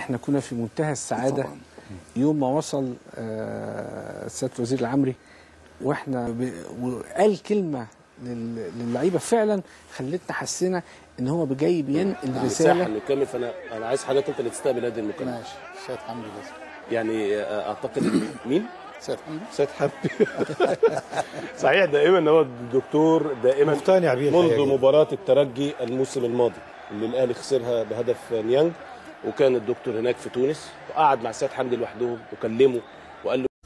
احنا كنا في منتهى السعاده طبعاً. يوم ما وصل آه، سياده وزير العمري واحنا ب... وقال كلمه لل- للعيبه فعلا خلتنا حسينا ان هو جاي بينقل مساحه رساله نكمل فانا انا عايز حضرتك انت اللي تستقبل هذه المكالمه ماشي سيد حمدي بس يعني آه، اعتقد مين؟ سيد حمدي سيد حمدي صحيح دائما هو الدكتور دائما مقتنع بيه منذ الحقيقة. مباراة الترجي الموسم الماضي اللي الأهلي خسرها بهدف نيانج وكان الدكتور هناك في تونس وقعد مع سيد حمدي لوحدهم وكلمه وقال له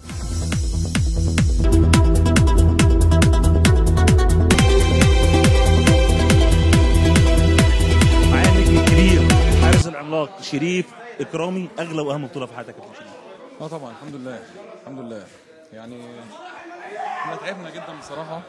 معايا نجم كبير حارس العملاق شريف اكرامي اغلى واهم بطوله في حياتك يا كابتن شريف اه طبعا الحمد لله الحمد لله يعني احنا تعبنا جدا بصراحه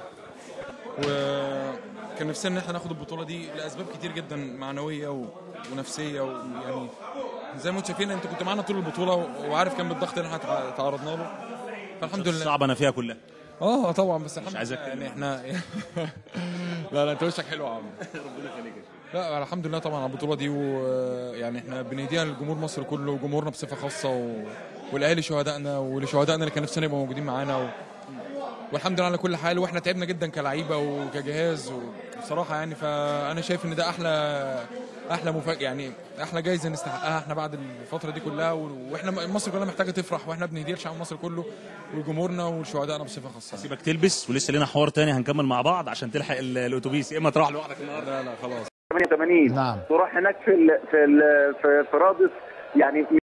وكان نفسنا ان احنا ناخد البطوله دي لاسباب كتير جدا معنويه و... ونفسيه ويعني زي ما انتم شايفين انت كنت معانا طول البطوله وعارف كم الضغط اللي احنا تع- تعرضنا له فالحمد لله صعبه انا فيها كلها اه طبعا بس الحمد عايزك لله يعني تكلمني. احنا لا لا انت وشك حلو يا عم ربنا يخليك لا الحمد لله طبعا على البطوله دي ويعني احنا بنهديها لجمهور مصر كله وجمهورنا بصفه خاصه و... والاهلي شهدائنا ولشهدائنا اللي كان نفسنا يبقوا موجودين معانا و... والحمد لله على كل حال واحنا تعبنا جدا كلعيبه وكجهاز وبصراحه يعني فانا شايف ان ده احلى احلى مفاجاه يعني احلى جايزه نستحقها احنا بعد الفتره دي كلها و... واحنا مصر كلها محتاجه تفرح واحنا بنهديها لشعب مصر كله ولجمهورنا ولشهدائنا بصفه خاصه سيبك تلبس ولسه لنا حوار تاني هنكمل مع بعض عشان تلحق ال- الاتوبيس يا اما تروح لوحدك النهارده لا لا خلاص 88 نعم. تروح هناك في ال في ال في, في رادس يعني